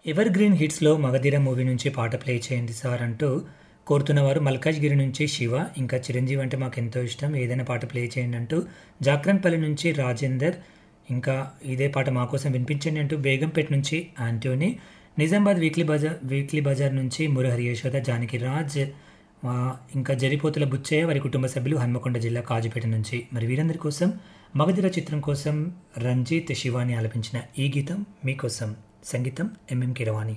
ever evergreen హిట్స్లో Magadheera movie నుంచి పాట ప్లే చేయండి సార్ అంటూ కోరుతున్న వారు మల్కాజ్గిరి నుంచి శివ ఇంకా చిరంజీవి అంటే మాకు ఎంతో ఇష్టం ఏదైనా పాట ప్లే చేయండి అంటూ జాక్రన్పల్లి నుంచి రాజేందర్ ఇంకా ఇదే పాట మా కోసం వినిపించండి అంటూ బేగంపేట నుంచి ఆంటోనీ నిజామాబాద్ వీక్లీ బజార్ వీక్లీ బజార్ నుంచి మురహరి యశోద జానకి రాజ్ ఆ, ఇంకా జరిపోతుల బుచ్చయ్య వారి కుటుంబ సభ్యులు హన్మకొండ జిల్లా కాజుపేట నుంచి మరి వీరందరి కోసం మగధీర చిత్రం కోసం రంజిత్ శివాని ఆలపించిన ఈ గీతం మీకోసం సంగీతం ఎంఎం కిరవాణి